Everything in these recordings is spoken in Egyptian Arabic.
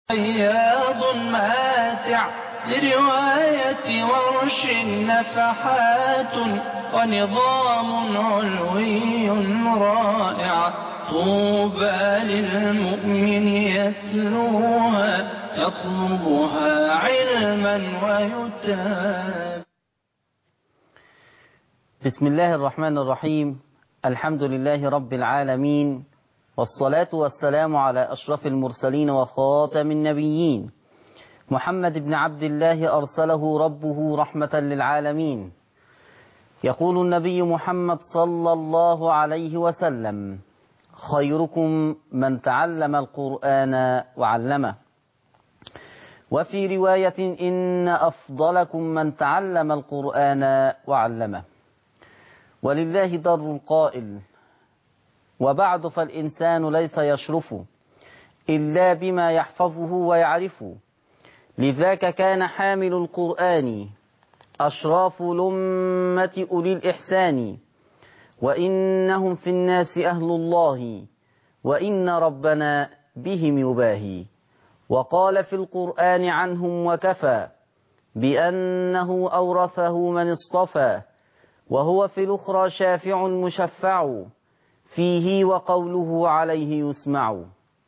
رياض ماتع لرواية ورش نفحات ونظام علوي رائع طوبى للمؤمن يتلوها يطلبها علما ويتاب بسم الله الرحمن الرحيم الحمد لله رب العالمين والصلاة والسلام على أشرف المرسلين وخاتم النبيين محمد بن عبد الله أرسله ربه رحمة للعالمين يقول النبي محمد صلى الله عليه وسلم خيركم من تعلم القرآن وعلمه وفي رواية إن أفضلكم من تعلم القرآن وعلمه ولله در القائل وبعد فالإنسان ليس يشرف إلا بما يحفظه ويعرف لذاك كان حامل القرآن أشراف لمة أولي الإحسان وإنهم في الناس أهل الله وإن ربنا بهم يباهي وقال في القرآن عنهم وكفى بأنه أورثه من اصطفى وهو في الأخرى شافع مشفع فيه وقوله عليه يسمع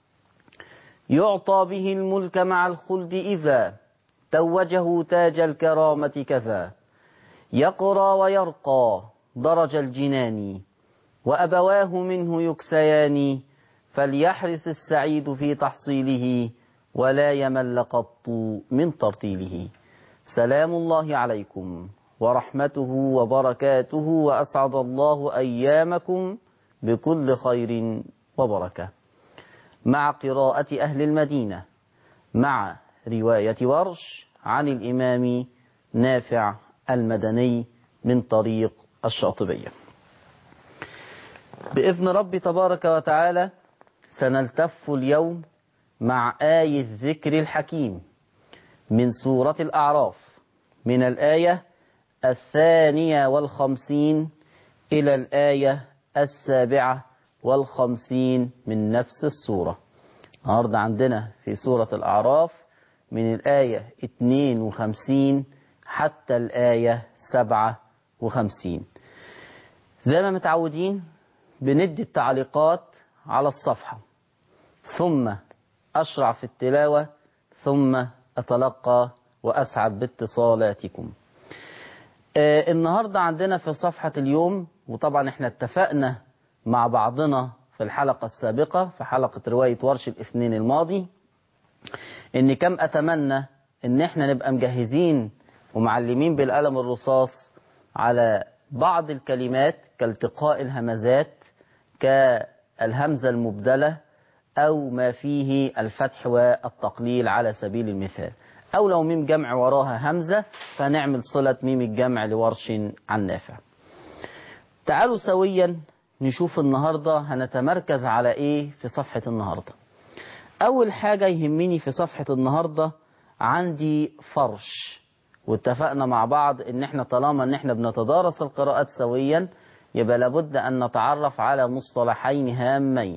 يعطى به الملك مع الخلد إذا توجه تاج الكرامة كذا يقرى ويرقى درج الجنان وأبواه منه يكسيان فليحرص السعيد في تحصيله ولا يمل قط من ترتيله سلام الله عليكم ورحمته وبركاته وأسعد الله أيامكم بكل خير وبركة مع قراءة أهل المدينة مع رواية ورش عن الإمام نافع المدني من طريق الشاطبية بإذن رب تبارك وتعالى سنلتف اليوم مع آية الذكر الحكيم من سورة الأعراف من الآية الثانية والخمسين إلى الآية السابعة والخمسين من نفس السورة النهاردة عندنا في سورة الأعراف من الآية 52 حتى الآية 57 زي ما متعودين بندي التعليقات على الصفحة ثم أشرع في التلاوة ثم أتلقى وأسعد باتصالاتكم آه النهاردة عندنا في صفحة اليوم وطبعا احنا اتفقنا مع بعضنا في الحلقة السابقة في حلقة رواية ورش الاثنين الماضي ان كم اتمنى ان احنا نبقى مجهزين ومعلمين بالقلم الرصاص على بعض الكلمات كالتقاء الهمزات كالهمزة المبدلة او ما فيه الفتح والتقليل على سبيل المثال او لو ميم جمع وراها همزة فنعمل صلة ميم الجمع لورش عن نافع تعالوا سويا نشوف النهاردة هنتمركز على ايه في صفحة النهاردة اول حاجة يهمني في صفحة النهاردة عندي فرش واتفقنا مع بعض ان احنا طالما ان احنا بنتدارس القراءات سويا يبقى لابد ان نتعرف على مصطلحين هامين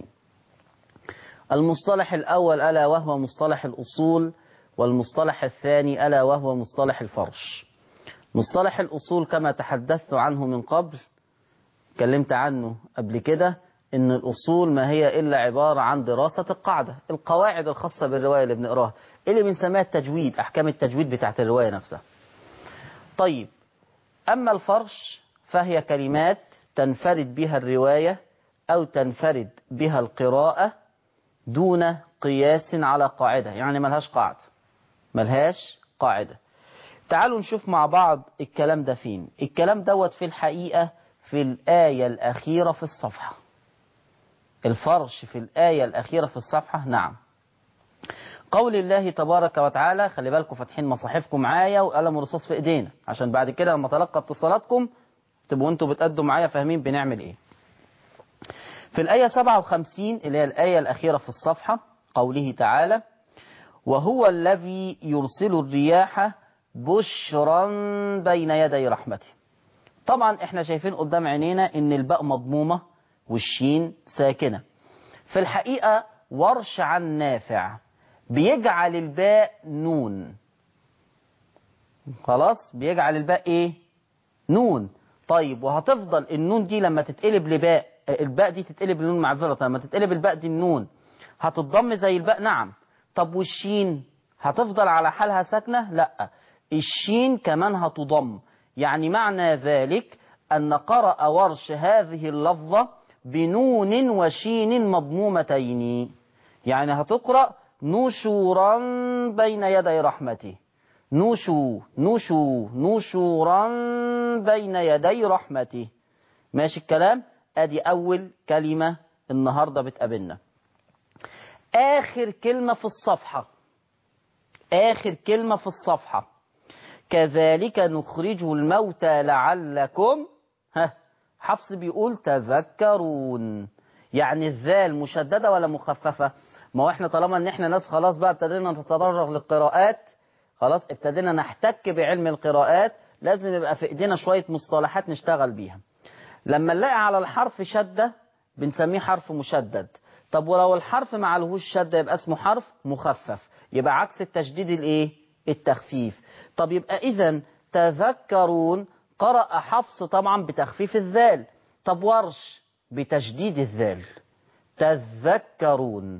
المصطلح الاول الا وهو مصطلح الاصول والمصطلح الثاني الا وهو مصطلح الفرش مصطلح الاصول كما تحدثت عنه من قبل اتكلمت عنه قبل كده ان الاصول ما هي الا عبارة عن دراسة القاعدة القواعد الخاصة بالرواية اللي بنقراها اللي بنسميها التجويد احكام التجويد بتاعت الرواية نفسها طيب اما الفرش فهي كلمات تنفرد بها الرواية او تنفرد بها القراءة دون قياس على قاعدة يعني ملهاش قاعدة ملهاش قاعدة تعالوا نشوف مع بعض الكلام ده فين الكلام دوت في الحقيقة في الآية الأخيرة في الصفحة الفرش في الآية الأخيرة في الصفحة نعم قول الله تبارك وتعالى خلي بالكم فاتحين مصاحفكم معايا وقلم رصاص في ايدينا عشان بعد كده لما تلقى اتصالاتكم تبقوا انتوا بتأدوا معايا فاهمين بنعمل ايه في الآية 57 اللي هي الآية الأخيرة في الصفحة قوله تعالى وهو الذي يرسل الرياح بشرا بين يدي رحمته طبعا احنا شايفين قدام عينينا ان الباء مضمومة والشين ساكنة في الحقيقة ورش عن نافع بيجعل الباء نون خلاص بيجعل الباء ايه نون طيب وهتفضل النون دي لما تتقلب لباء الباء دي تتقلب لنون معذرة لما تتقلب الباء دي النون هتتضم زي الباء نعم طب والشين هتفضل على حالها ساكنة لا الشين كمان هتضم يعني معنى ذلك أن قرأ ورش هذه اللفظة بنون وشين مضمومتين يعني هتقرأ نشورا بين يدي رحمته نشو نشو نشورا بين يدي رحمته ماشي الكلام ادي اول كلمة النهاردة بتقابلنا اخر كلمة في الصفحة اخر كلمة في الصفحة كذلك نخرج الموتى لعلكم ها حفص بيقول تذكرون يعني الذال مشددة ولا مخففة ما هو احنا طالما ان احنا ناس خلاص بقى ابتدينا نتدرج للقراءات خلاص ابتدينا نحتك بعلم القراءات لازم يبقى في ايدينا شوية مصطلحات نشتغل بيها لما نلاقي على الحرف شدة بنسميه حرف مشدد طب ولو الحرف ما عليهوش شدة يبقى اسمه حرف مخفف يبقى عكس التشديد الايه التخفيف طب يبقى اذا تذكرون قرأ حفص طبعا بتخفيف الذال طب ورش بتشديد الذال تذكرون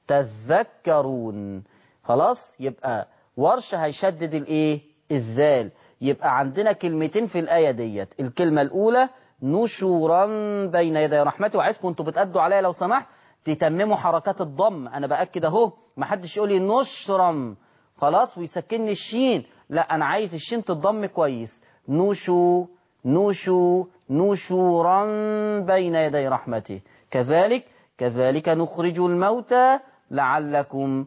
تذكرون خلاص يبقى ورش هيشدد الايه الذال يبقى عندنا كلمتين في الآية ديت الكلمة الأولى نشورا بين يدي رحمته وعايزكم انتوا بتأدوا عليا لو سمحت تتمموا حركات الضم انا بأكد اهو محدش يقول لي نشرا خلاص ويسكنني الشين لا انا عايز الشين تتضم كويس نشو نشو نشورا بين يدي رحمته كذلك كذلك نخرج الموتى لعلكم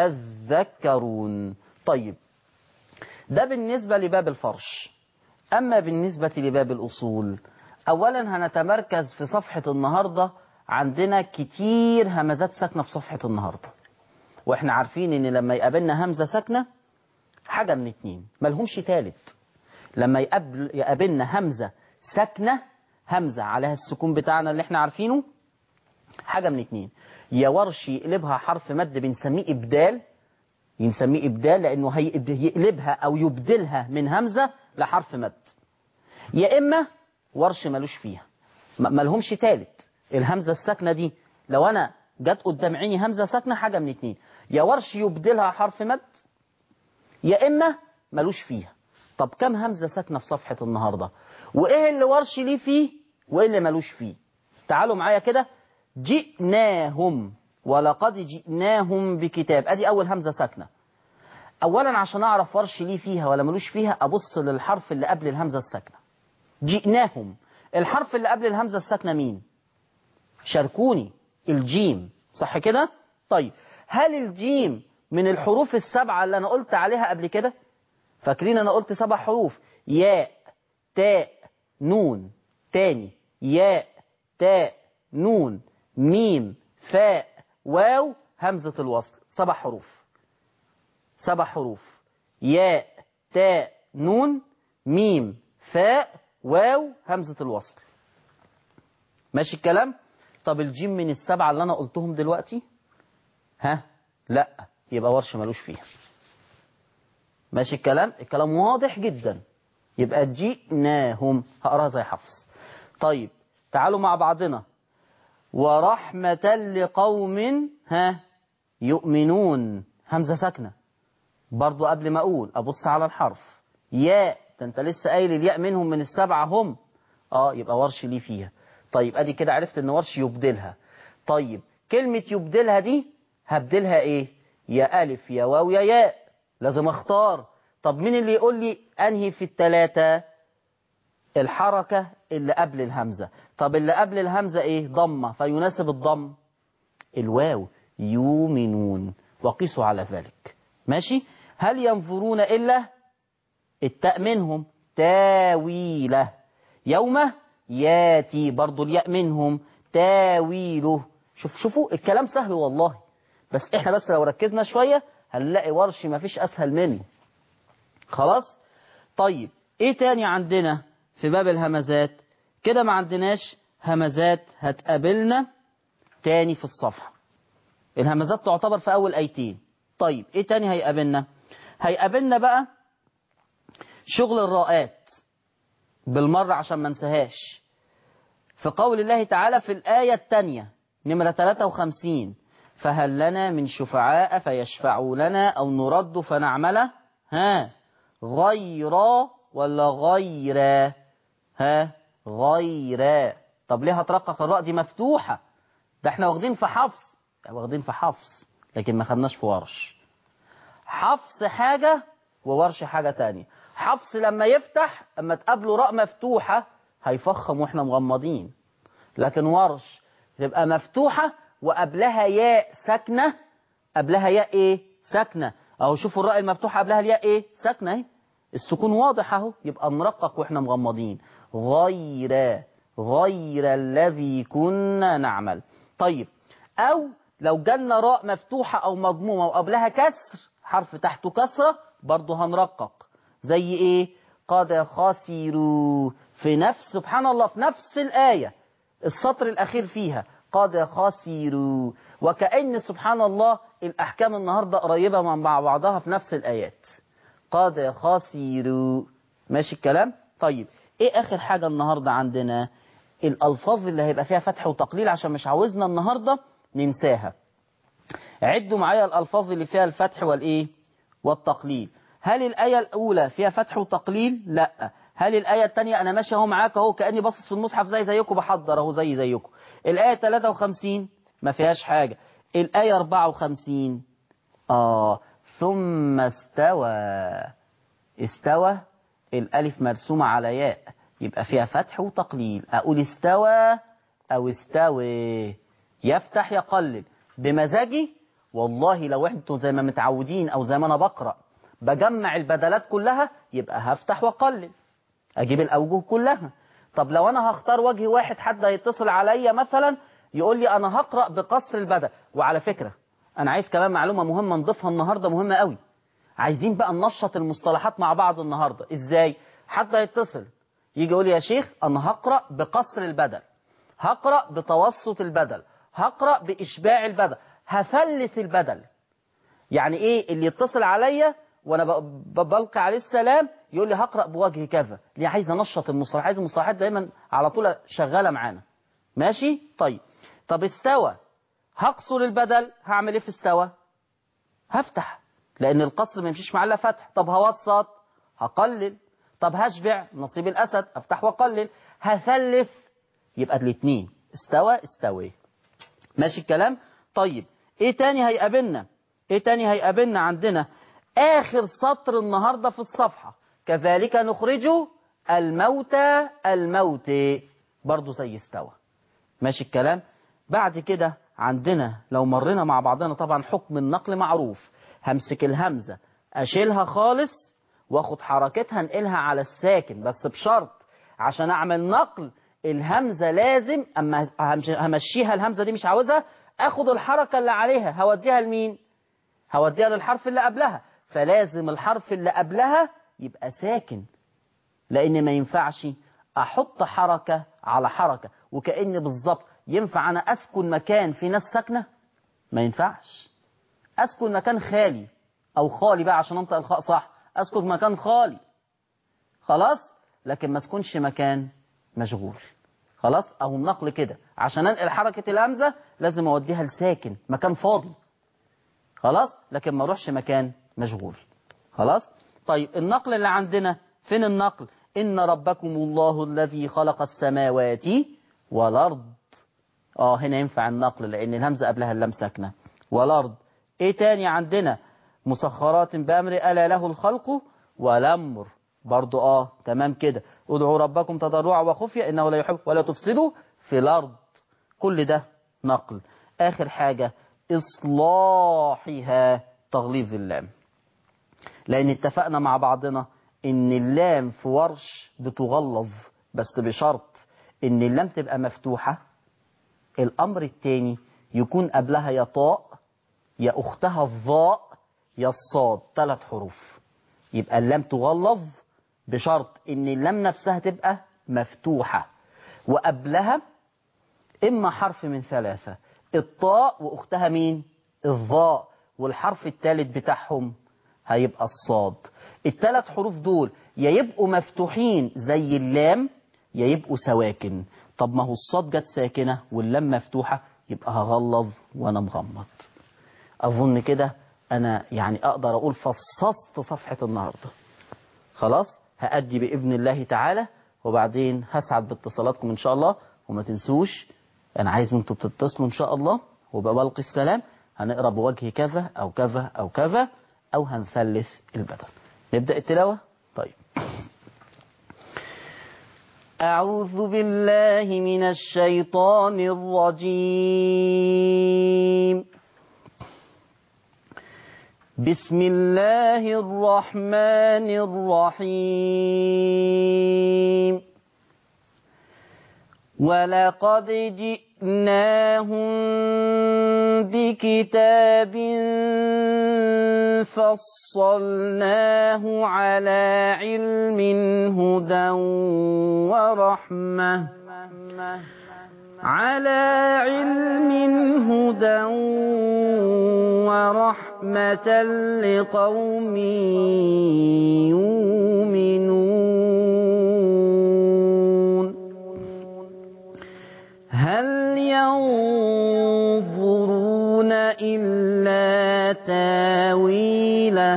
تذكرون طيب ده بالنسبة لباب الفرش أما بالنسبة لباب الأصول أولا هنتمركز في صفحة النهاردة عندنا كتير همزات ساكنة في صفحة النهاردة وإحنا عارفين إن لما يقابلنا همزة ساكنة حاجة من اتنين ملهمش تالت لما يقابل يقابلنا همزة ساكنة همزة عليها السكون بتاعنا اللي احنا عارفينه حاجة من اتنين يا ورش يقلبها حرف مد بنسميه إبدال ينسميه إبدال لأنه هيقلبها أو يبدلها من همزة لحرف مد يا إما ورش ملوش فيها ملهمش تالت الهمزة الساكنة دي لو أنا جت قدام عيني همزة ساكنة حاجة من اتنين يا ورش يبدلها حرف مد يا إما ملوش فيها طب كم همزة ساكنة في صفحة النهاردة وإيه اللي ورش ليه فيه وإيه اللي ملوش فيه تعالوا معايا كده جئناهم ولقد جئناهم بكتاب ادي اول همزه ساكنه اولا عشان اعرف ورش ليه فيها ولا ملوش فيها ابص للحرف اللي قبل الهمزه الساكنه جئناهم الحرف اللي قبل الهمزه الساكنه مين شاركوني الجيم صح كده طيب هل الجيم من الحروف السبعه اللي انا قلت عليها قبل كده فاكرين انا قلت سبع حروف ياء تاء نون تاني ياء تاء نون ميم فاء واو همزة الوصل سبع حروف سبع حروف ياء تاء نون ميم فاء واو همزة الوصل ماشي الكلام طب الجيم من السبعة اللي أنا قلتهم دلوقتي ها لا يبقى ورش ملوش فيها ماشي الكلام الكلام واضح جدا يبقى جئناهم هقراها زي حفص طيب تعالوا مع بعضنا ورحمة لقوم ها يؤمنون همزة ساكنة برضو قبل ما أقول أبص على الحرف ياء ده أنت لسه قايل الياء منهم من السبعة هم آه يبقى ورش ليه فيها طيب أدي كده عرفت إن ورش يبدلها طيب كلمة يبدلها دي هبدلها إيه يا ألف يا واو يا ياء لازم أختار طب مين اللي يقول لي أنهي في التلاتة الحركة اللي قبل الهمزة طب اللي قبل الهمزة ايه ضمة فيناسب الضم الواو يؤمنون وقيسوا على ذلك ماشي هل ينظرون إلا التاء منهم تاويله يوم ياتي برضو الياء منهم تاويله شوف شوفوا الكلام سهل والله بس احنا بس لو ركزنا شوية هنلاقي ورش ما فيش أسهل منه خلاص طيب ايه تاني عندنا في باب الهمزات كده ما عندناش همزات هتقابلنا تاني في الصفحة الهمزات تعتبر في أول أيتين طيب ايه تاني هيقابلنا هيقابلنا بقى شغل الراءات بالمرة عشان ما انساهاش في قول الله تعالى في الآية الثانية نمرة 53 فهل لنا من شفعاء فيشفعوا لنا أو نرد فنعمل ها غير ولا غير ها غير طب ليه هترقق الراء دي مفتوحة ده احنا واخدين في حفص واخدين في حفص لكن ما خدناش في ورش حفص حاجة وورش حاجة تانية حفص لما يفتح اما تقابله راء مفتوحة هيفخم واحنا مغمضين لكن ورش تبقى مفتوحة وقبلها ياء ساكنة قبلها ياء ايه ساكنة اهو شوفوا الراء المفتوحة قبلها الياء ايه ساكنة اهي السكون واضح اهو يبقى نرقق واحنا مغمضين غير غير الذي كنا نعمل طيب او لو جالنا راء مفتوحة او مضمومة وقبلها كسر حرف تحته كسرة برضه هنرقق زي ايه قد خسروا في نفس سبحان الله في نفس الآية السطر الأخير فيها قد خسروا وكأن سبحان الله الأحكام النهاردة قريبة من بعضها في نفس الآيات قد خسروا ماشي الكلام طيب ايه آخر حاجة النهاردة عندنا الألفاظ اللي هيبقى فيها فتح وتقليل عشان مش عاوزنا النهاردة ننساها عدوا معايا الألفاظ اللي فيها الفتح والإيه والتقليل هل الآية الأولى فيها فتح وتقليل لا هل الآية الثانية أنا ماشي اهو معاك اهو كأني باصص في المصحف زي زيكم بحضر اهو زي زيكم الآية 53 ما فيهاش حاجة الآية 54 آه ثم استوى استوى الألف مرسومة على ياء يبقى فيها فتح وتقليل أقول استوى أو استوي يفتح يقلل بمزاجي والله لو انتوا زي ما متعودين أو زي ما أنا بقرأ بجمع البدلات كلها يبقى هفتح واقلل اجيب الاوجه كلها طب لو انا هختار وجه واحد حد هيتصل عليا مثلا يقول لي انا هقرا بقصر البدل وعلى فكره انا عايز كمان معلومه مهمه نضيفها النهارده مهمه قوي عايزين بقى ننشط المصطلحات مع بعض النهارده ازاي حد هيتصل يجي يقول لي يا شيخ انا هقرا بقصر البدل هقرا بتوسط البدل هقرا باشباع البدل هثلث البدل يعني ايه اللي يتصل عليا وانا بلقي عليه السلام يقول لي هقرا بوجه كذا ليه عايز انشط المصطلحات عايز المصطلحات دايما على طول شغاله معانا ماشي طيب طب استوى هقصر البدل هعمل ايه في استوى هفتح لان القصر ما يمشيش معاه الا فتح طب هوسط هقلل طب هشبع نصيب الاسد افتح واقلل هثلث يبقى الاثنين استوى استوي ماشي الكلام طيب ايه تاني هيقابلنا ايه تاني هيقابلنا عندنا آخر سطر النهاردة في الصفحة كذلك نخرج الموتى الموت برضو زي استوى ماشي الكلام بعد كده عندنا لو مرينا مع بعضنا طبعا حكم النقل معروف همسك الهمزة أشيلها خالص واخد حركتها انقلها على الساكن بس بشرط عشان أعمل نقل الهمزة لازم أما همشيها الهمزة دي مش عاوزها أخد الحركة اللي عليها هوديها لمين هوديها للحرف اللي قبلها فلازم الحرف اللي قبلها يبقى ساكن لان ما ينفعش احط حركة على حركة وكأن بالظبط ينفع انا اسكن مكان في ناس ساكنة ما ينفعش اسكن مكان خالي او خالي بقى عشان انطق الخاء صح اسكن مكان خالي خلاص لكن ما اسكنش مكان مشغول خلاص او النقل كده عشان انقل حركة الهمزة لازم اوديها لساكن مكان فاضي خلاص لكن ما اروحش مكان مشغول خلاص طيب النقل اللي عندنا فين النقل إن ربكم الله الذي خلق السماوات والأرض اه هنا ينفع النقل لأن الهمزة قبلها اللام ساكنة والأرض ايه تاني عندنا مسخرات بأمر ألا له الخلق والأمر برضو اه تمام كده ادعوا ربكم تضرعا وخفية إنه لا يحب ولا تفسدوا في الأرض كل ده نقل آخر حاجة إصلاحها تغليظ اللام لأن اتفقنا مع بعضنا إن اللام في ورش بتغلظ بس بشرط إن اللام تبقى مفتوحة الأمر التاني يكون قبلها يا طاء يا أختها الظاء يا الصاد ثلاث حروف يبقى اللام تغلظ بشرط إن اللام نفسها تبقى مفتوحة وقبلها إما حرف من ثلاثة الطاء وأختها مين الظاء والحرف الثالث بتاعهم هيبقى الصاد الثلاث حروف دول يا يبقوا مفتوحين زي اللام يا يبقوا سواكن طب ما هو الصاد جت ساكنة واللام مفتوحة يبقى هغلظ وانا مغمض اظن كده انا يعني اقدر اقول فصصت صفحة النهاردة خلاص هأدي بإذن الله تعالى وبعدين هسعد باتصالاتكم إن شاء الله وما تنسوش أنا عايز أنتوا بتتصلوا إن شاء الله وببلق السلام هنقرأ بوجه كذا أو كذا أو كذا أو هنثلث البدل نبدأ التلاوة طيب أعوذ بالله من الشيطان الرجيم بسم الله الرحمن الرحيم ولقد جئناهم بكتاب فصلناه على علم هدى ورحمة على علم هدى ورحمة لقوم يؤمنون هل ينظرون إلا تاويله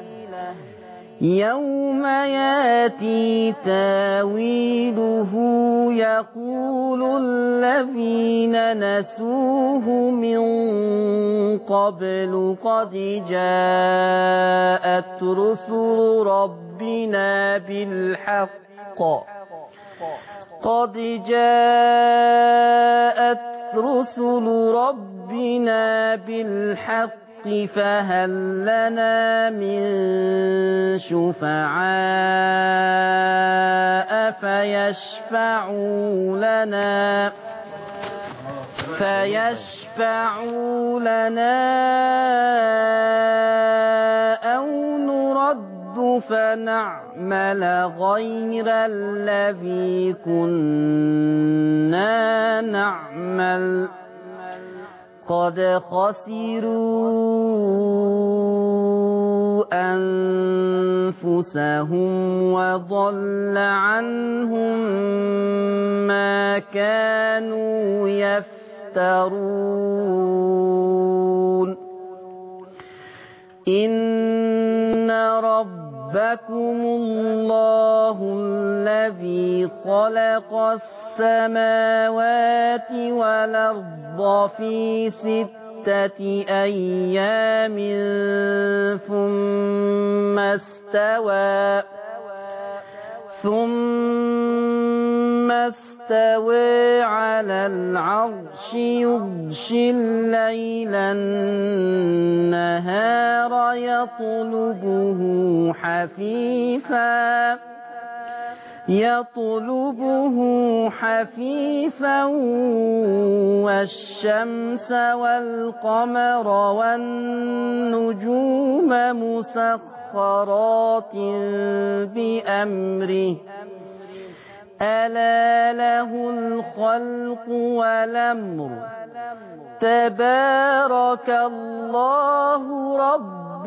يوم ياتي تاويله يقول الذين نسوه من قبل قد جاءت رسل ربنا بالحق قد جاءت رسل ربنا بالحق فهل لنا من شفعاء فيشفعوا لنا فيشفعوا لنا أو نرد فنعمل غير الذي كنا نعمل قد خسروا أنفسهم وضل عنهم ما كانوا يفترون إن ربكم الله الذي خلق السماوات والأرض في ستة أيام ثم استوى ثم استوى على العرش يغشي الليل النهار يطلبه حفيفا يطلبه حفيفا والشمس والقمر والنجوم مسخرات بأمره ألا له الخلق والأمر تبارك الله رب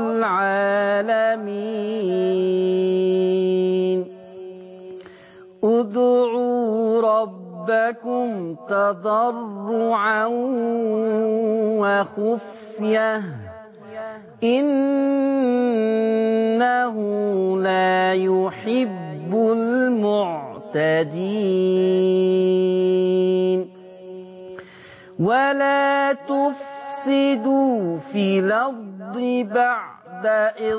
العالمين ادعوا ربكم تضرعا وخفيه إنه لا يحب المعتدين ولا تفسدوا في الأرض بعد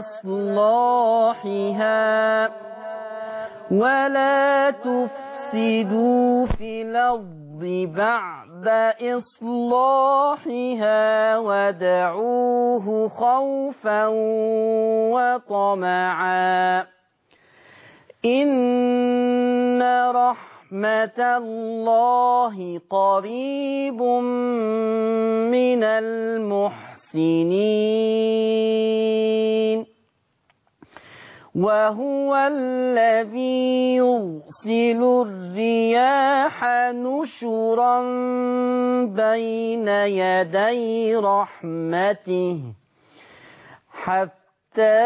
إصلاحها ولا تفسدوا في الأرض بعد إصلاحها ودعوه خوفا وطمعا إن رحمة الله قريب من المحسنين وهو الذي يرسل الرياح نشرا بين يدي رحمته حتى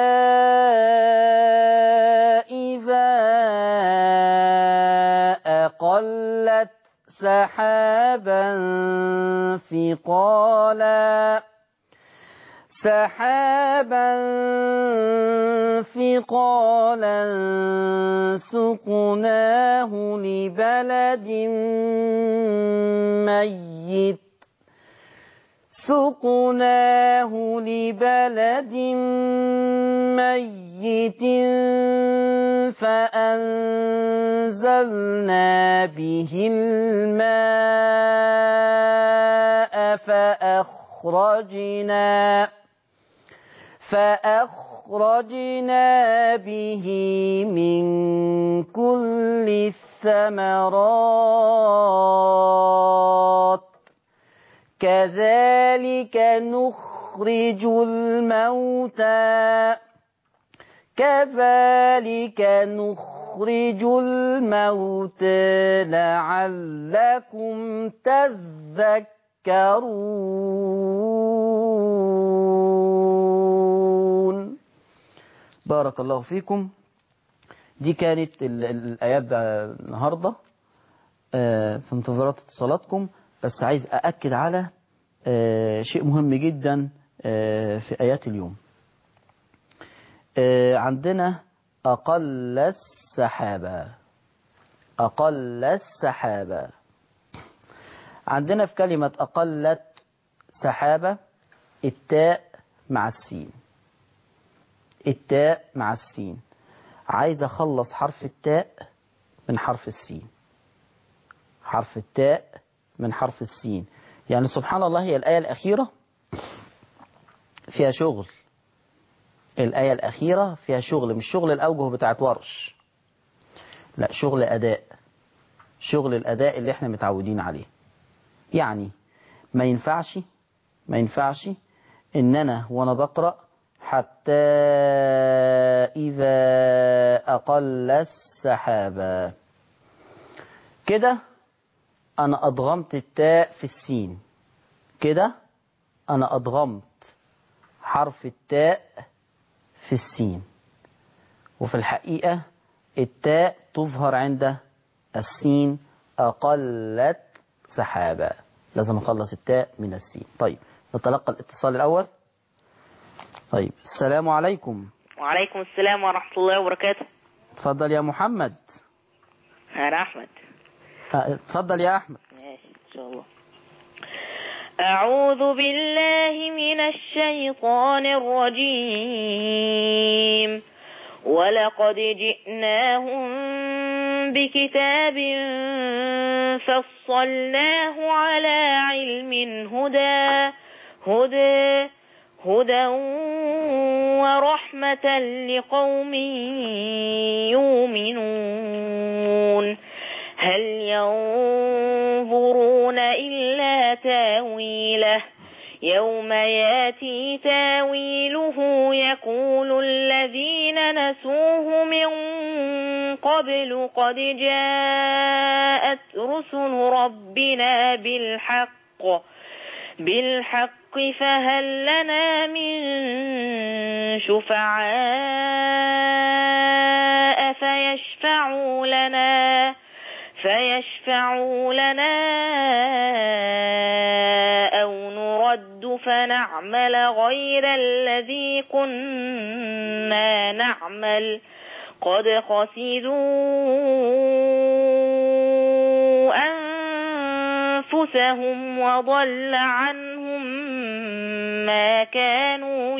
إذا أقلت سحابا ثقالا سحابا ثقالا سقناه لبلد ميت سقناه لبلد ميت فأنزلنا به الماء فأخرجنا فأخرجنا به من كل الثمرات كذلك نخرج الموتى كذلك نخرج الموتى لعلكم تذكرون بارك الله فيكم دي كانت ال- ال- الآيات بقى النهاردة آه، في انتظارات اتصالاتكم بس عايز أأكد على آه، شيء مهم جدا آه، في آيات اليوم آه، عندنا أقل السحابة أقل السحابة عندنا في كلمة أقلت سحابة التاء مع السين التاء مع السين عايز أخلص حرف التاء من حرف السين حرف التاء من حرف السين يعني سبحان الله هي الآية الأخيرة فيها شغل الآية الأخيرة فيها شغل مش شغل الأوجه بتاعت ورش لا شغل أداء شغل الأداء اللي احنا متعودين عليه يعني ما ينفعش ما ينفعش إن أنا وأنا بقرأ حتى إذا أقل السحابة كده أنا أضغمت التاء في السين كده أنا أضغمت حرف التاء في السين وفي الحقيقة التاء تظهر عند السين أقلت سحابة لازم أخلص التاء من السين طيب نتلقى الاتصال الأول طيب السلام عليكم وعليكم السلام ورحمة الله وبركاته اتفضل يا محمد أنا أحمد ها، اتفضل يا أحمد ماشي إن شاء الله أعوذ بالله من الشيطان الرجيم ولقد جئناهم بكتاب فصلناه على علم هدى هدى هدى ورحمة لقوم يؤمنون هل ينظرون إلا تاويله يوم ياتي تاويله يقول الذين نسوه من قبل قد جاءت رسل ربنا بالحق بالحق فهل لنا من شفعاء فيشفعوا لنا فيشفعوا لنا أو نرد فنعمل غير الذي كنا نعمل قد خسروا أنفسهم وضل عنهم ما كانوا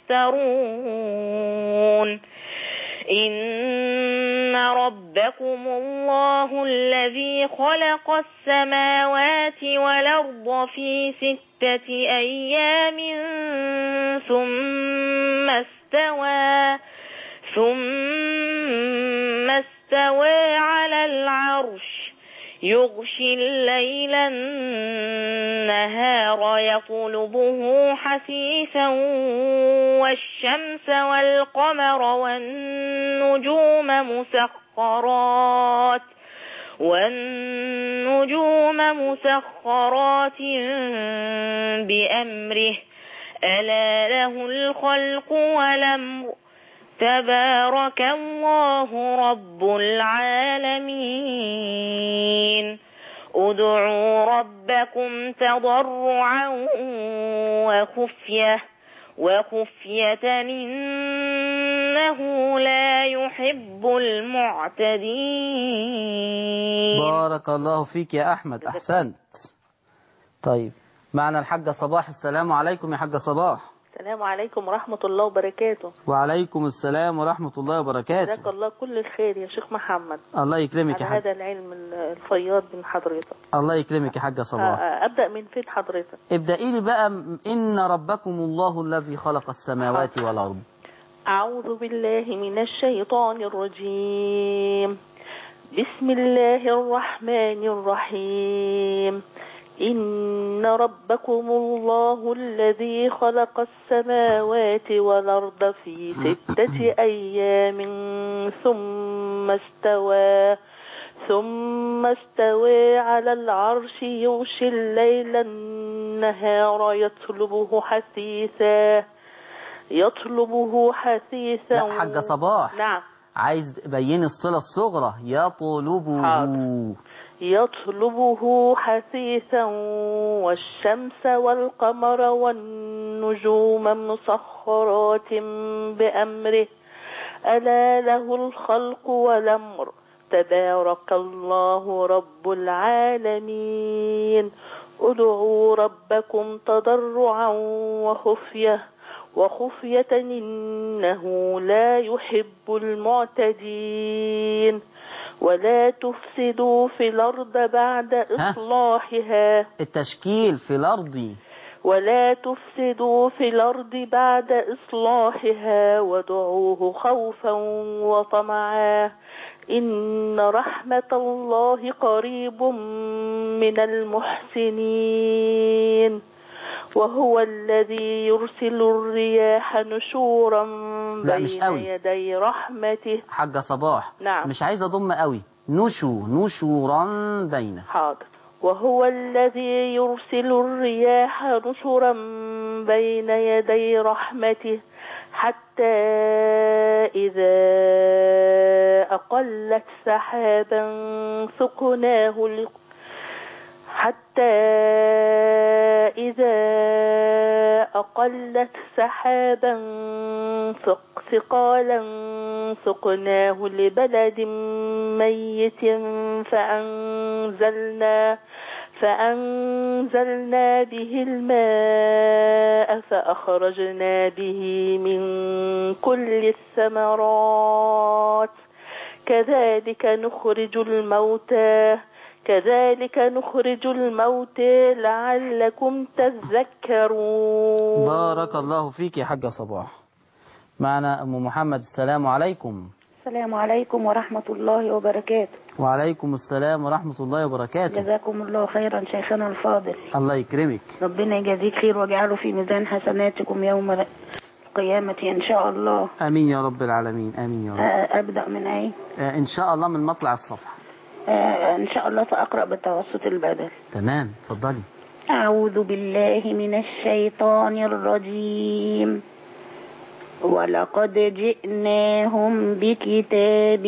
يفترون إن ربكم الله الذي خلق السماوات والأرض في ستة أيام ثم استوى ثم استوى على العرش يغشي الليل النهار يطلبه حثيثا والشمس والقمر والنجوم مسخرات والنجوم مسخرات بأمره ألا له الخلق والأمر تبارك الله رب العالمين ادعوا ربكم تضرعا وخفية وخفية إنه لا يحب المعتدين بارك الله فيك يا أحمد أحسنت طيب معنا الحاجة صباح السلام عليكم يا حاجة صباح السلام عليكم ورحمة الله وبركاته وعليكم السلام ورحمة الله جزاك وبركاته الله كل الخير يا شيخ محمد الله يكرمك يا على حاج هذا العلم الفياض من حضرتك الله يكرمك يا حاجة صباح آه، أبدأ من فين حضرتك ابدأي لي بقى م- إن ربكم الله الذي خلق السماوات والأرض أعوذ بالله من الشيطان الرجيم بسم الله الرحمن الرحيم إن ربكم الله الذي خلق السماوات والأرض في ستة أيام ثم استوى ثم استوى على العرش يغشي الليل النهار يطلبه حثيثا يطلبه حثيثا لا حاجة صباح نعم عايز بين الصلة الصغرى يطلبه حاضر. يطلبه حثيثا والشمس والقمر والنجوم مسخرات بأمره ألا له الخلق والأمر تبارك الله رب العالمين ادعوا ربكم تضرعا وخفية وخفية إنه لا يحب المعتدين ولا تفسدوا في الأرض بعد إصلاحها التشكيل في الأرض ولا تفسدوا في الأرض بعد إصلاحها وادعوه خوفا وطمعا إن رحمة الله قريب من المحسنين وهو الذي يرسل الرياح نشورا لا، مش بين قوي. يدي رحمته حاجة صباح نعم. مش عايز أضم قوي نشو نشورا بين حاضر وهو الذي يرسل الرياح نشرا بين يدي رحمته حتى إذا أقلت سحابا سقناه ل- حتى إذا أقلت سحابا ثق- ثقالا سقناه لبلد ميت فأنزلنا فأنزلنا به الماء فأخرجنا به من كل الثمرات كذلك نخرج الموتى كذلك نخرج الموتى لعلكم تذكرون بارك الله فيك يا حاجة صباح معنا أم محمد السلام عليكم السلام عليكم ورحمة الله وبركاته وعليكم السلام ورحمة الله وبركاته جزاكم الله خيرا شيخنا الفاضل الله يكرمك ربنا يجازيك خير واجعله في ميزان حسناتكم يوم القيامة إن شاء الله آمين يا رب العالمين آمين يا رب آه، أبدأ من أين آه إن شاء الله من مطلع الصفحة آه، إن شاء الله سأقرأ بالتوسط البدل تمام اتفضلي أعوذ بالله من الشيطان الرجيم ولقد جئناهم بكتاب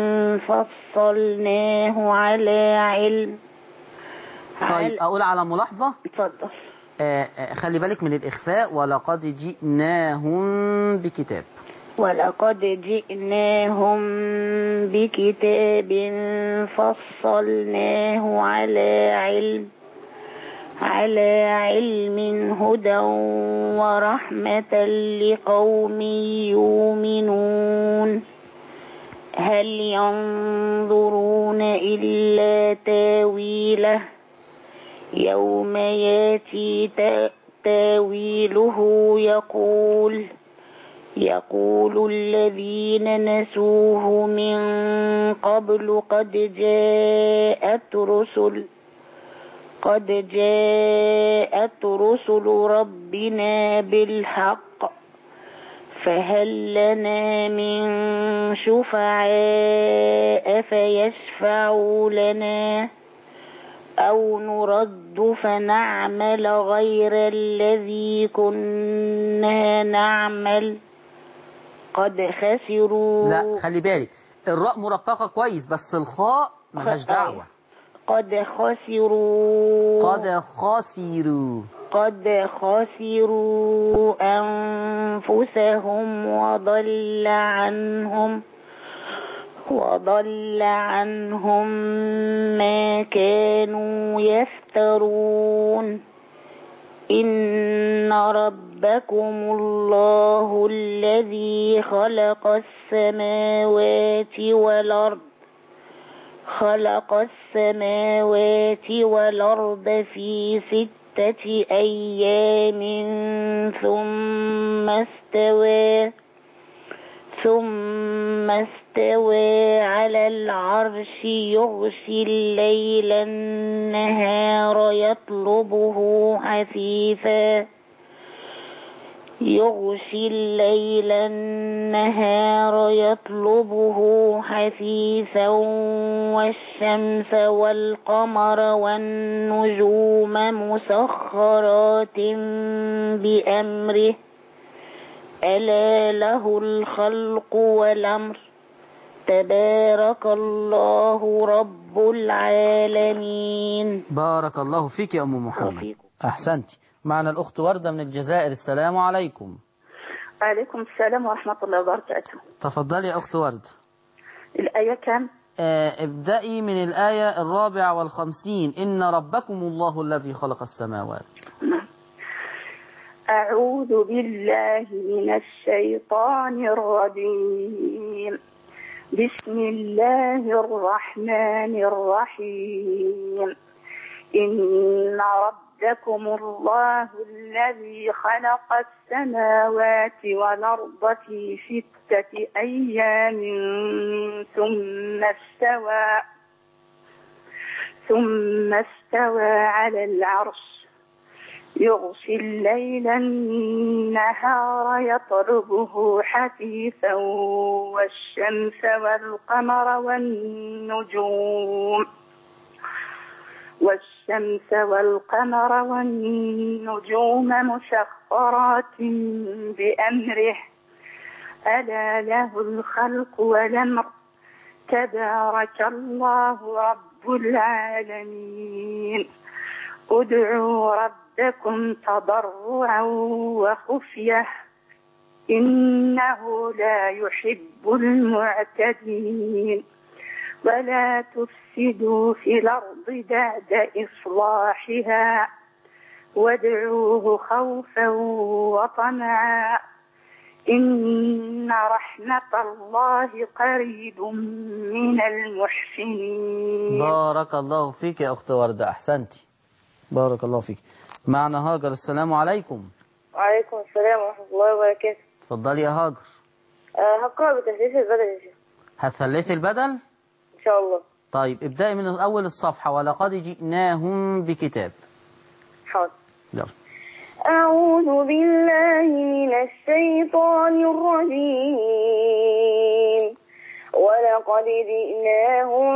فصلناه على علم طيب أقول على ملاحظة اتفضل آه آه خلي بالك من الإخفاء ولقد جئناهم بكتاب ولقد جئناهم بكتاب فصلناه على علم على علم هدى ورحمة لقوم يؤمنون هل ينظرون إلا تاويله يوم ياتي تا- تاويله يقول يقول الذين نسوه من قبل قد جاءت رسل قد جاءت رسل ربنا بالحق فهل لنا من شفعاء فيشفعوا لنا أو نرد فنعمل غير الذي كنا نعمل قد خسروا لا خلي بالك الراء مرققة كويس بس الخاء ملهاش دعوة قد خسروا قد خسروا قد خسروا أنفسهم وضل عنهم وضل عنهم ما كانوا يفترون إن ربكم الله الذي خلق السماوات والأرض خلق السماوات والأرض في ستة أيام ثم استوى ثم استوى على العرش يغشي الليل النهار يطلبه حثيثا يغشي الليل النهار يطلبه حثيثا والشمس والقمر والنجوم مسخرات بأمره ألا له الخلق والأمر تبارك الله رب العالمين بارك الله فيك يا أم محمد وفيكم. أحسنتي معنا الأخت وردة من الجزائر السلام عليكم عليكم السلام ورحمة الله وبركاته تفضلي يا أخت وردة الآية كم؟ آه، ابدأي من الآية الرابعة والخمسين إن ربكم الله الذي خلق السماوات أعوذ بالله من الشيطان الرجيم بسم الله الرحمن الرحيم إن ربكم الله الذي خلق السماوات والأرض في ستة أيام ثم استوى ثم استوى على العرش يغشي الليل النهار يطلبه حثيثا والشمس والقمر والنجوم والشمس والقمر والنجوم مسخرات بأمره ألا له الخلق والأمر تبارك الله رب العالمين ادعوا ربكم تضرعا وخفية إنه لا يحب المعتدين ولا تفسدوا في الأرض بعد إصلاحها وادعوه خوفا وطمعا إن رحمة الله قريب من المحسنين بارك الله فيك يا أخت وردة أحسنتي بارك الله فيك معنا هاجر السلام عليكم وعليكم السلام ورحمة الله وبركاته اتفضلي يا هاجر أه هقرأ بتثليث البدل يا شيخ هتثلثي البدل إن شاء الله طيب ابدأي من أول الصفحة ولقد جئناهم بكتاب حاضر يلا أعوذ بالله من الشيطان الرجيم ولقد جئناهم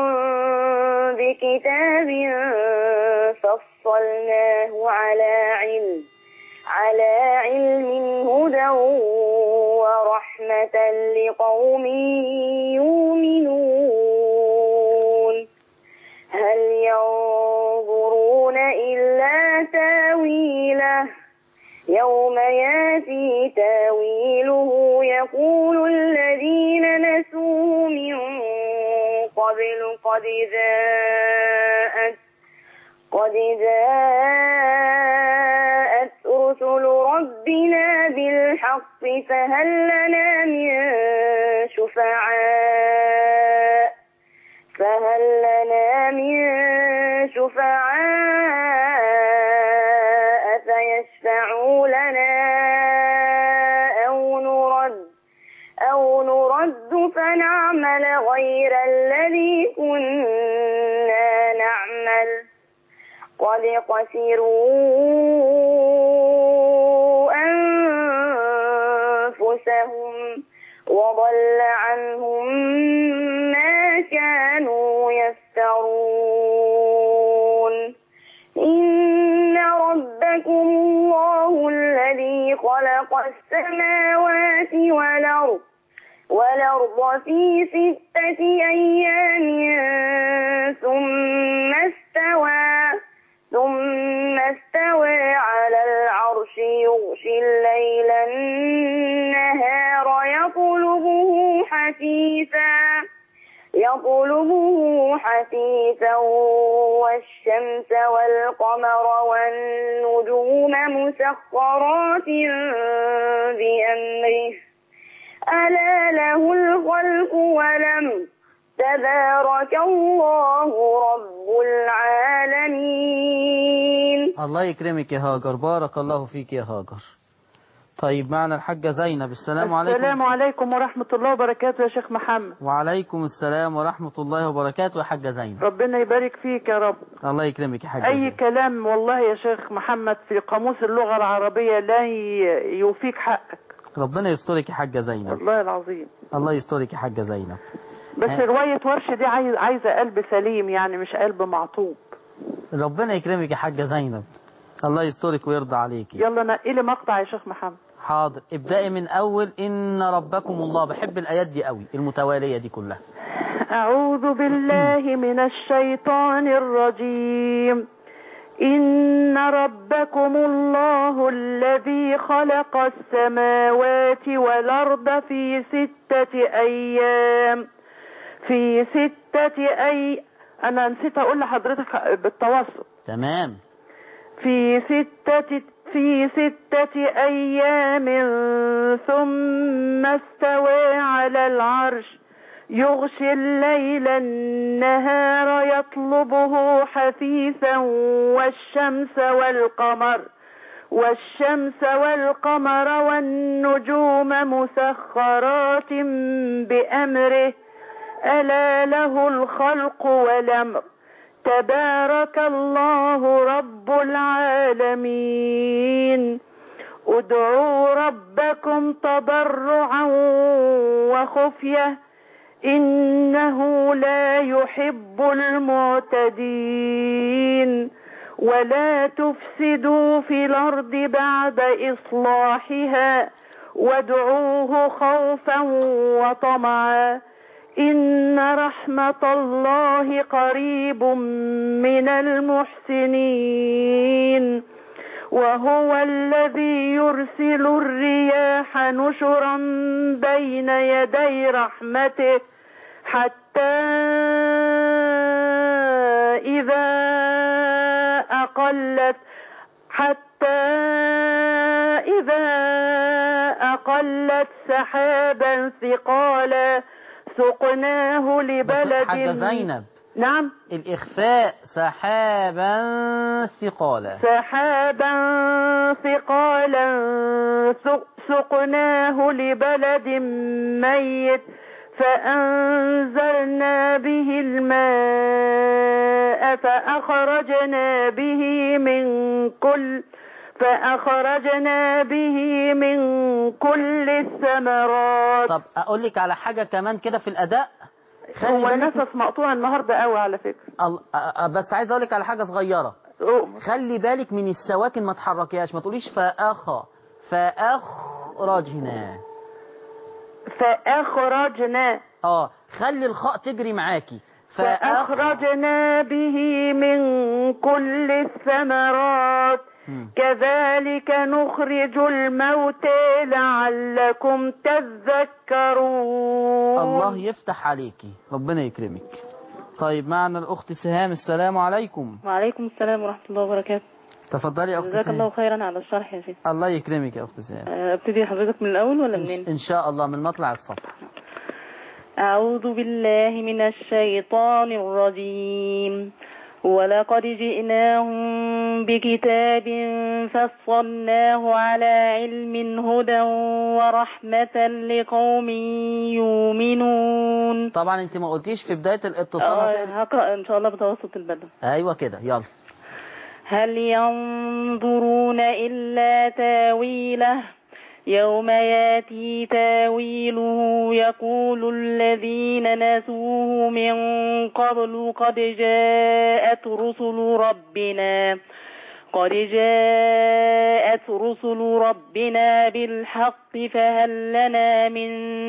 بكتاب فصلناه على علم على علم هدى ورحمة لقوم يؤمنون هل ينظرون إلا تاويله يوم ياتي تاويله يقول الذين نسوه من قبل قد جاءت قد جاءت رسل ربنا بالحق فهل لنا من شفعاء فهل لنا من شفعاء فيشفعوا لنا أو نرد أو نرد فنعمل غير الذي كنا نعمل قد خسروا أنفسهم وضل عنهم ما كانوا يفترون خلق السماوات والأرض والأرض في ستة أيام ثم استوى ثم استوى على العرش يغشي الليل النهار يطلبه حثيثا يطلبه حثيثا والشمس والقمر والنجوم مسخرات بأمره ألا له الخلق ولم تبارك الله رب العالمين الله يكرمك يا هاجر بارك الله فيك يا هاجر طيب معنا الحاجة زينب السلام عليكم السلام عليكم ورحمة الله وبركاته يا شيخ محمد وعليكم السلام ورحمة الله وبركاته يا حاجة زينب ربنا يبارك فيك يا رب الله يكرمك يا حاجة أي زينب كلام والله يا شيخ محمد في قاموس اللغة العربية لا ي- يوفيك حقك ربنا يسترك يا حاجة زينب والله العظيم الله يسترك يا حاجة زينب بس ها. رواية ورش دي عايز عايزة قلب سليم يعني مش قلب معطوب ربنا يكرمك يا حاجة زينب الله يسترك ويرضى عليكي يلا نقي لي مقطع يا شيخ محمد حاضر ابدأي من أول إن ربكم الله بحب الآيات دي قوي المتوالية دي كلها أعوذ بالله من الشيطان الرجيم إن ربكم الله الذي خلق السماوات والأرض في ستة أيام في ستة أي أنا نسيت أقول لحضرتك بالتوسط تمام في ستة في ستة أيام ثم استوى على العرش يغشي الليل النهار يطلبه حثيثا والشمس والقمر والشمس والقمر والنجوم مسخرات بأمره ألا له الخلق والأمر تبارك الله رب العالمين ادعوا ربكم تضرعا وخفيه انه لا يحب المعتدين ولا تفسدوا في الارض بعد اصلاحها وادعوه خوفا وطمعا إن رحمة الله قريب من المحسنين وهو الذي يرسل الرياح نشرا بين يدي رحمته حتى إذا أقلت حتى إذا أقلت سحابا ثقالا سقناه بس لبلد حاجة زينب نعم الإخفاء سحابا ثقالا سحابا ثقالا سق- سقناه لبلد ميت فأنزلنا به الماء فأخرجنا به من كل فأخرجنا به من كل الثمرات طب أقول لك على حاجة كمان كده في الأداء خلي هو بالك النفس مقطوع النهارده قوي على فكرة ال- أ- أ- بس عايز أقول لك على حاجة صغيرة أؤمر. خلي بالك من السواكن ما تحركيهاش ما تقوليش فأخا فأخرجنا فأخرجنا اه خلي الخاء تجري معاكي فأخ فأخرجنا به من كل الثمرات مم. كذلك نخرج الموتى لعلكم تذكرون الله يفتح عليكي ربنا يكرمك طيب معنا الأخت سهام السلام عليكم وعليكم السلام ورحمة الله وبركاته تفضلي يا أخت جزاك الله سهام خيرا على الشرح يا شيخ الله يكرمك يا أخت سهام آه، ابتدي حضرتك من الأول ولا إن- منين إن شاء الله من مطلع الصفحة أعوذ بالله من الشيطان الرجيم ولقد جئناهم بكتاب فصلناه على علم هدى ورحمة لقوم يؤمنون طبعا انت ما قلتيش في بداية الاتصال آه، هتقري- هقرأ إن شاء الله بتوسط البدن ايوه كده يلا هل ينظرون إلا تاويله يوم ياتي تاويله يقول الذين نسوه من قبل قد جاءت رسل ربنا قد جاءت رسل ربنا بالحق فهل لنا من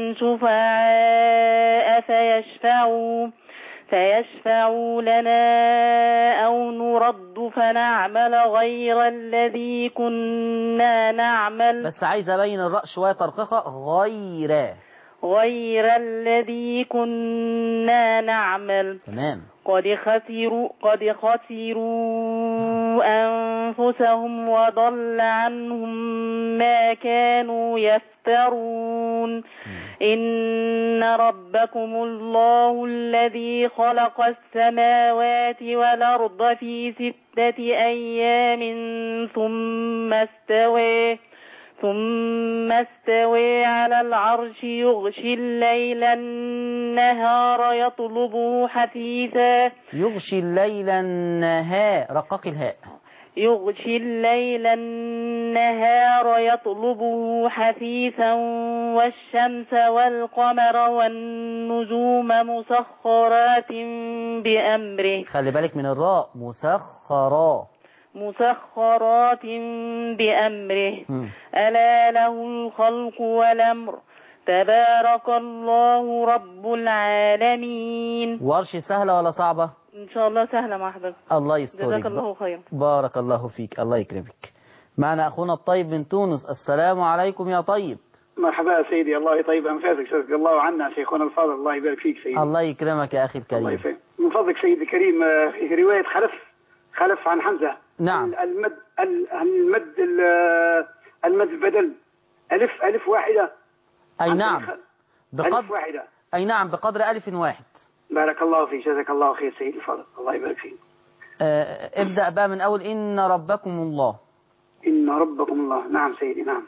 شفعاء فيشفعوا فيشفعوا لنا أو نرد فنعمل غير الذي كنا نعمل بس عايز أبين الراء شوية ترقيقة غير غير الذي كنا نعمل تمام قد خسروا قد خسروا أنفسهم وضل عنهم ما كانوا يفترون إن ربكم الله الذي خلق السماوات والأرض في ستة أيام ثم استوى ثم استوى على العرش يغشي الليل النهار يطلبه حثيثا يغشي الليل النهار رقق الهاء يغشي الليل النهار يطلبه حثيثا والشمس والقمر والنجوم مسخرات بأمره خلي بالك من الراء مسخرا مسخرات بأمره مم. ألا له الخلق والأمر تبارك الله رب العالمين ورش سهلة ولا صعبة إن شاء الله سهلة مع حضرتك الله يسترك جزاك الله خيرا بارك الله فيك الله يكرمك معنا أخونا الطيب من تونس السلام عليكم يا طيب مرحبا سيدي الله يطيب انفاسك جزاك الله عنا شيخنا الفاضل الله يبارك فيك سيدي الله يكرمك يا أخي الله الكريم يفهم من فضلك سيدي الكريم آه، في روايه خلف خلف عن حمزه نعم المد ال- المد ال- المد بدل الف الف واحده أي عن نعم طريق- الف بقدر واحده أي نعم بقدر ألف واحد بارك الله فيك جزاك الله خير سيدي الفاضل الله يبارك فيك آه، ابدأ بقى من أول إن ربكم الله إن ربكم الله نعم سيدي نعم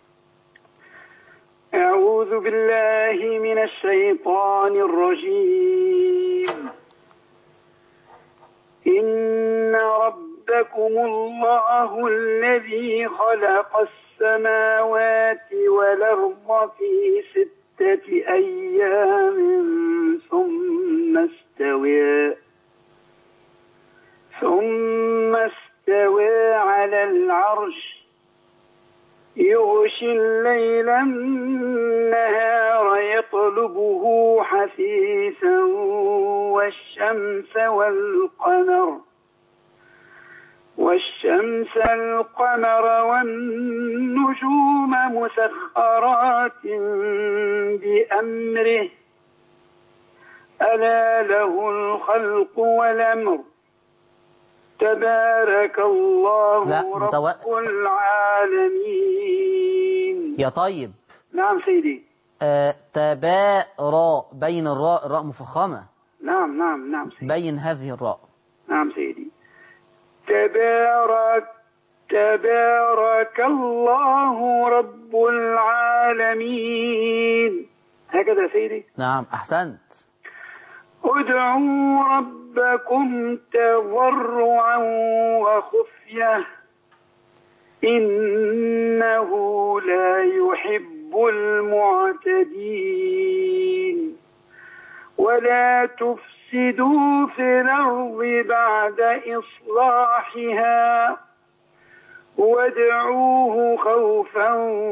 أعوذ بالله من الشيطان الرجيم إن ربكم الله الذي خلق السماوات والأرض في ستة أيام ثم استوى ثم استوى على العرش يغشي الليل النهار يطلبه حثيثا والشمس والقمر والشمس القمر والنجوم مسخرات بأمره ألا له الخلق والأمر تبارك الله لا، رب متو- العالمين يا طيب نعم سيدي آه، تبارا بين الراء الراء مفخمة نعم نعم نعم سيدي بين هذه الراء نعم سيدي تبارك تبارك الله رب العالمين هكذا سيدي نعم أحسنت ادعوا ربكم تضرعا وخفية إنه لا يحب المعتدين ولا تفسدوا في الأرض بعد إصلاحها وادعوه خوفا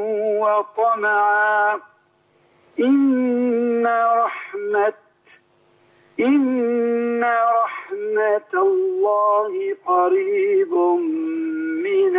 وطمعا إن رحمة إن رحمة الله قريب من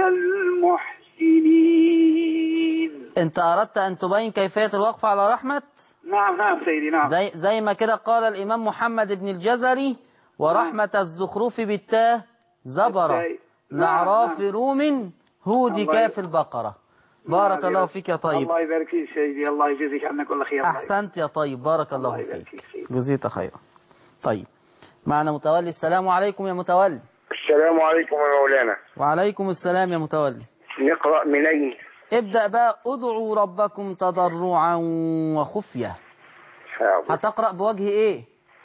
المحسنين أنت أردت أن تبين كيفية الوقف على رحمة نعم نعم سيدي نعم زي, زي ما كده قال الإمام محمد بن الجزري ورحمة الزخرف بالتاه زبرة بالتاء. نعم، لعراف نعم. روم هود الله كاف ي- البقرة بارك نعم، الله فيك يا طيب الله يبارك فيك سيدي الله يجزيك عنا كل خير الله أحسنت يا طيب بارك الله الله يبارك فيك فيك سيدي. جزيت خيرا طيب معنا متولي السلام عليكم يا متولي السلام عليكم يا مولانا وعليكم السلام يا متولي نقرأ منين ابدأ بقى ادعوا ربكم تضرعا وخفية حاضر هتقرأ بوجه ايه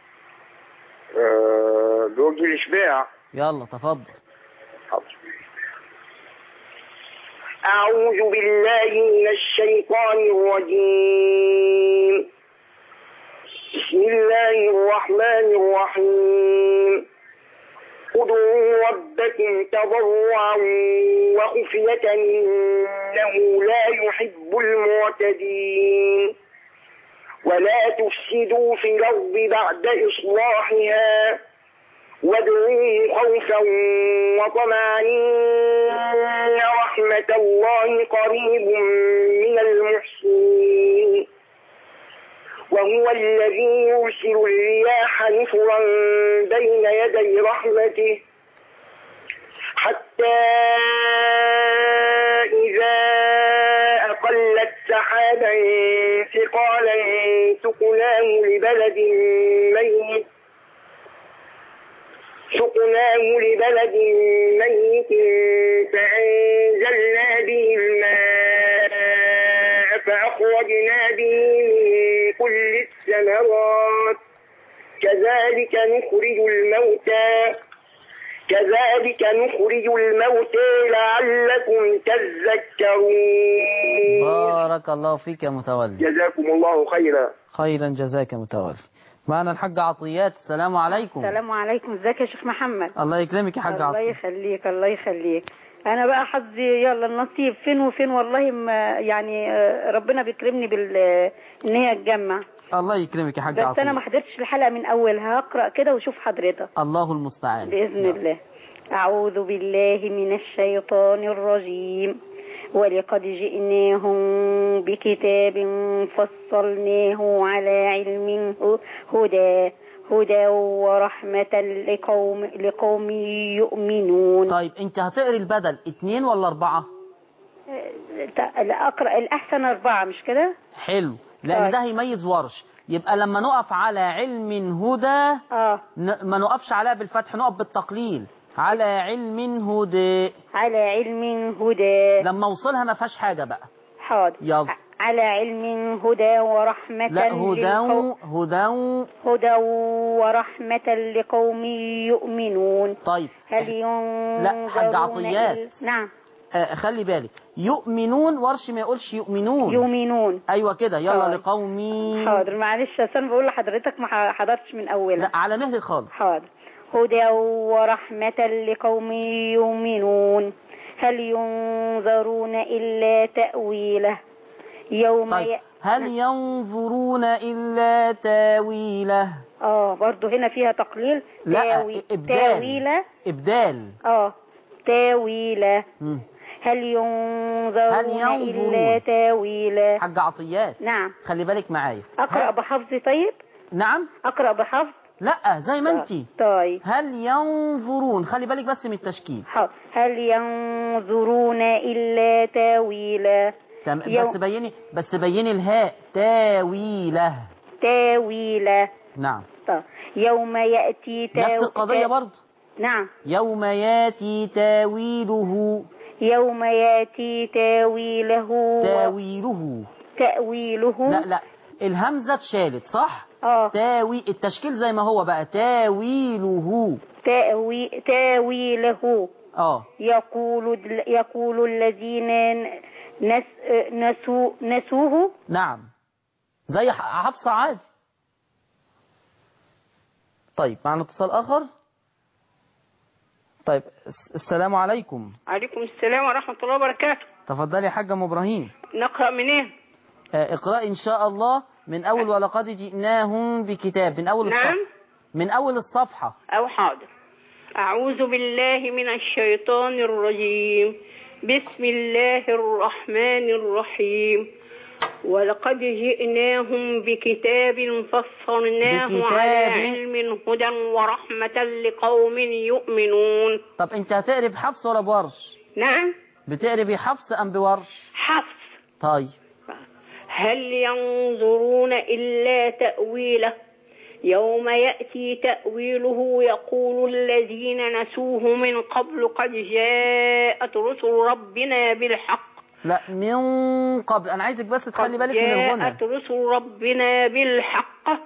آه، بوجه الإشباع يلا تفضل حاضر أعوذ بالله من الشيطان الرجيم بسم الله الرحمن الرحيم ادعوا ربكم تضرعا وخفية إنه لا يحب المعتدين ولا تفسدوا في الأرض بعد إصلاحها وادعوه خوفا وطمعا إن رحمة الله قريب من المحسنين وهو الذي يرسل الرياح نفرا بين يدي رحمته حتى إذا أقلت سحابا ثقالا سقناه لبلد ميت سقناه لبلد ميت فأنزلنا به الماء فأخرجنا به من كل الثمرات كذلك نخرج الموتى كذلك نخرج الموتى لعلكم تذكرون بارك الله فيك يا متولي جزاكم الله خيرا خيرا جزاك يا متولي معنا الحاج عطيات السلام عليكم السلام عليكم ازيك يا شيخ محمد الله يكرمك يا حاج الله عطيات يخليك الله يخليك انا بقى حظي يلا النصيب فين وفين والله ما يعني آه، ربنا بيكرمني بال ان هي تجمع الله يكرمك يا حاج بس انا عطيات ما حضرتش الحلقه من اولها هقرا كده وشوف حضرتك الله المستعان باذن الله اعوذ بالله من الشيطان الرجيم ولقد جئناهم بكتاب فصلناه على علم هدى هدى ورحمة لقوم لقوم يؤمنون طيب انت هتقري البدل اتنين ولا اربعة أقرأ الأحسن أربعة مش كده؟ حلو لان طيب. ده هيميز ورش يبقى لما نقف على علم هدى اه ن- ما نقفش عليها بالفتح نقف بالتقليل على علم هدى على علم هدى لما اوصلها ما فيهاش حاجة بقى حاضر يلا على علم هدى ورحمة لا هدى للقوم- هدى هدى ورحمة لقوم يؤمنون طيب هل ينظرون لا، حاج عطيات. إلا- نعم آه خلي بالك يؤمنون ورش ما يقولش يؤمنون يؤمنون ايوه كده يلا حاضر. لقومي حاضر معلش أصل أنا بقول لحضرتك ما حضرتش من أولها لا على مهل خالص حاضر هدى ورحمة لقوم يؤمنون هل ينظرون إلا تأويله يوم طيب ي... هل ينظرون إلا تاويله اه برضو هنا فيها تقليل لا تاوي... إبدال تاويله إبدال اه تاويله مم. هل ينظرون, هل ينظرون؟ إلا تاويله حاج عطيات نعم خلي بالك معايا أقرأ هل- بحفظ طيب نعم أقرأ بحفظ لا زي ما انتي طيب هل ينظرون خلي بالك بس من التشكيل حاضر. هل ينظرون إلا تاويله تم... يوم- بس بيني بس بيني الهاء تاويله تاويله نعم طيب. يوم يأتي تاو... نفس القضية تا- برضه نعم يوم ياتي تاويله يوم يأتي تاويله تاويله تأويله لا لا الهمزة اتشالت صح اه تاوي التشكيل زي ما هو بقى تاويله تأوي... تاويله اه يقول يقول الذين نس... نسو... نسوه نعم زي ح- حفصة عادي طيب معنا اتصال آخر طيب الس- السلام عليكم عليكم السلام ورحمة الله وبركاته تفضلي يا حاجة أم إبراهيم نقرأ منين آه، اقرأي إن شاء الله من أول ولقد جئناهم بكتاب من أول نعم. الصفحة من أول الصفحة أو حاضر أعوذ بالله من الشيطان الرجيم بسم الله الرحمن الرحيم ولقد جئناهم بكتاب فصلناه بكتاب. على علم هدى ورحمة لقوم يؤمنون طب أنت هتقري بحفص ولا بورش نعم بتقري بحفص أم بورش حفص طيب هل ينظرون إلا تأويله يوم يأتي تأويله يقول الذين نسوه من قبل قد جاءت رسل ربنا بالحق لا من قبل أنا عايزك بس تخلي قد بالك من الغنى جاءت رسل ربنا بالحق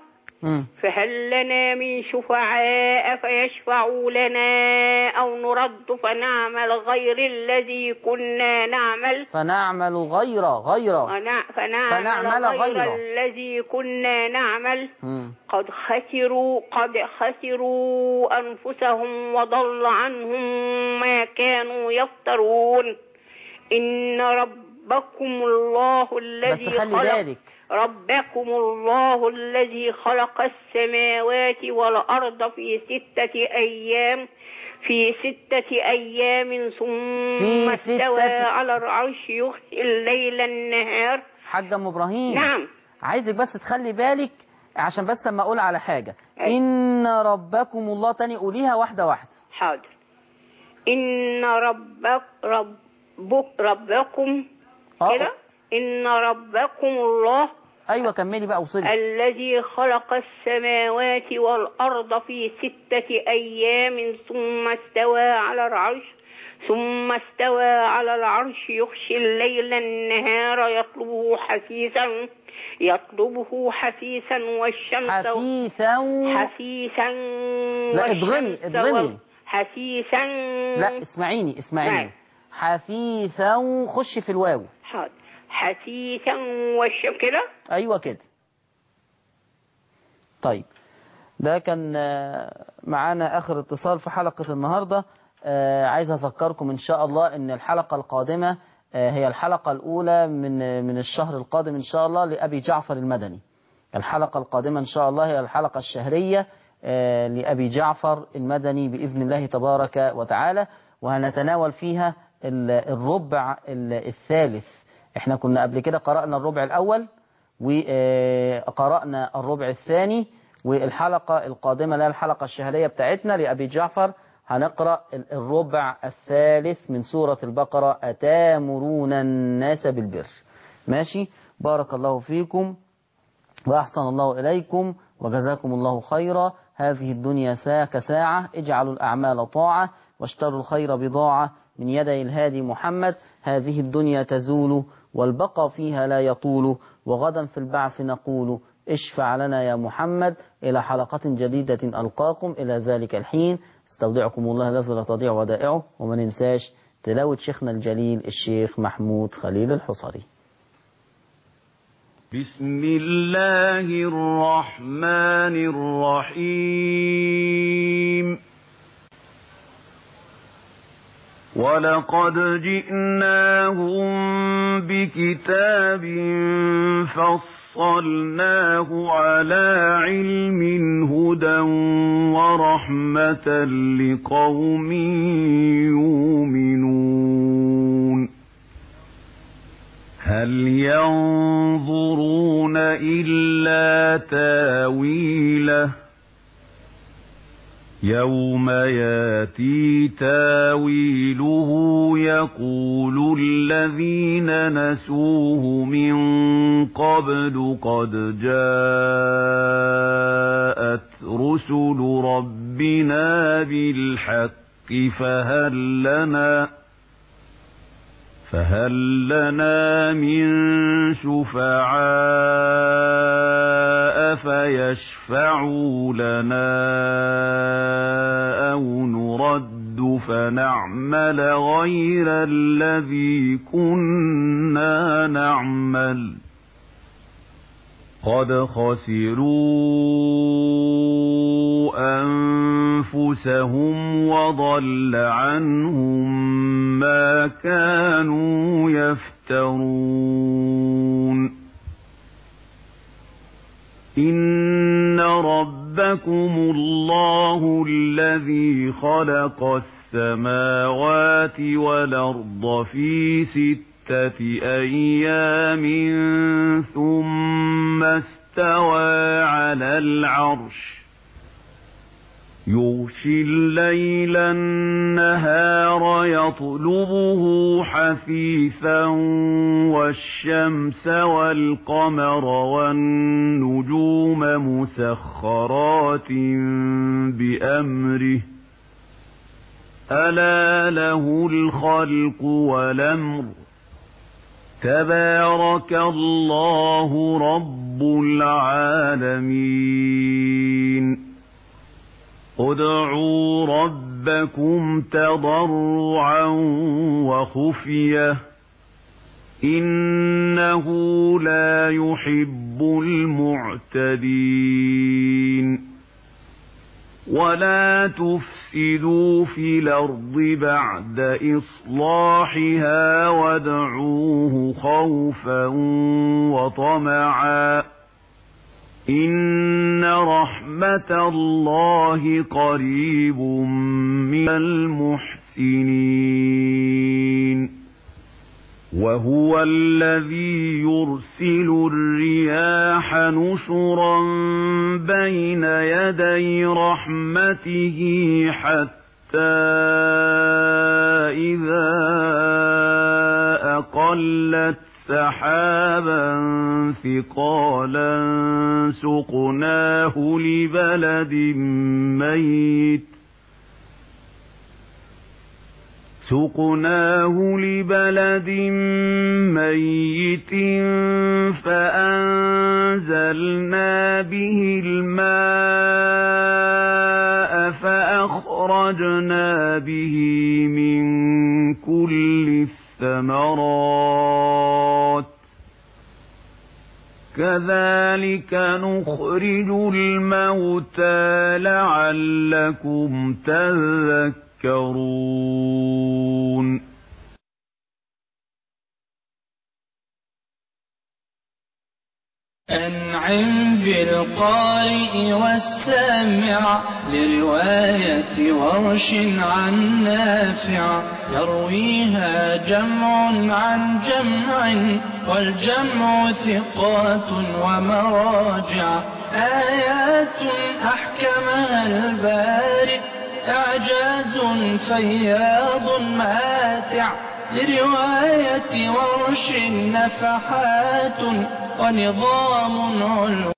مم. فهل لنا من شفعاء فيشفعوا لنا أو نرد فنعمل غير الذي كنا نعمل فنعمل غير غير فنع- فنعمل, فنعمل غير, غير. الذي كنا نعمل مم. قد خسروا قد خسروا أنفسهم وضل عنهم ما كانوا يفترون إن ربكم الله الذي بس خلي خلق بالك ربكم الله الذي خلق السماوات والأرض في ستة أيام في ستة أيام ثم في استوى ستة- على العرش يغشي الليل النهار حاج ام ابراهيم نعم عايزك بس تخلي بالك عشان بس اما اقول على حاجه أي. ان ربكم الله تاني قوليها واحده واحده حاضر إن ربك ربك ربكم اه كده إن ربكم الله ايوه كملي بقى وصلي الذي خلق السماوات والأرض في ستة أيام ثم استوى على العرش ثم استوى على العرش يغشي الليل النهار يطلبه حثيثا يطلبه حثيثا والشمس حثيثا حثيثا لا، اضغمي، والشمس اضغمي. وال- حثيثا لا اسمعيني اسمعيني نعم. حثيثا خش في الواو حاضر حثيثا والشمس كده ايوه كده طيب ده كان آه، معانا اخر اتصال في حلقة النهاردة آه، عايز اذكركم ان شاء الله ان الحلقة القادمة آه، هي الحلقة الاولى من من الشهر القادم ان شاء الله لابي جعفر المدني الحلقة القادمة ان شاء الله هي الحلقة الشهرية آه، لابي جعفر المدني باذن الله تبارك وتعالى وهنتناول فيها ال- الربع ال- الثالث احنا كنا قبل كده قرأنا الربع الاول وقرأنا الربع الثاني والحلقة القادمة اللي هي الحلقة الشهرية بتاعتنا لأبي جعفر هنقرأ ال- الربع الثالث من سورة البقرة أتامرون الناس بالبر ماشي بارك الله فيكم وأحسن الله إليكم وجزاكم الله خيرا هذه الدنيا ساعة كساعة اجعلوا الأعمال طاعة واشتروا الخير بضاعة من يدي الهادي محمد هذه الدنيا تزول والبقى فيها لا يطول وغدا في البعث نقول اشفع لنا يا محمد إلى حلقة جديدة ألقاكم إلى ذلك الحين استودعكم الله الذي لا تضيع ودائعه وما ننساش تلاوة شيخنا الجليل الشيخ محمود خليل الحصري بسم الله الرحمن الرحيم ولقد جئناهم بكتاب فصلناه على علم هدى ورحمة لقوم يؤمنون هل ينظرون إلا تاويله يوم ياتي تاويله يقول الذين نسوه من قبل قد جاءت رسل ربنا بالحق فهل لنا فهل لنا من شفعاء فيشفعوا لنا أو نرد فنعمل غير الذي كنا نعمل قد خسروا أنفسهم وضل عنهم ما كانوا يفترون إن ربكم الله الذي خلق السماوات والأرض في ستة أيام ثم استوى على العرش يغشي الليل النهار يطلبه حثيثا والشمس والقمر والنجوم مسخرات بأمره ألا له الخلق والأمر تبارك الله رب العالمين ادعوا ربكم تضرعا وخفيه انه لا يحب المعتدين ولا تفسدوا في الارض بعد اصلاحها وادعوه خوفا وطمعا ان رحمه الله قريب من المحسنين وهو الذي يرسل الرياح نشرا بين يدي رحمته حتى إذا أقلت سحابا ثقالا سقناه لبلد ميت سقناه لبلد ميت فأنزلنا به الماء فأخرجنا به من كل الثمرات كذلك نخرج الموتى لعلكم تذكرون أنعم بالقارئ والسامع لرواية ورش عن نافع يرويها جمع عن جمع والجمع ثقات ومراجع آيات أحكمها البارئ إعجاز فياض ماتع لرواية ورش نفحات ونظام علو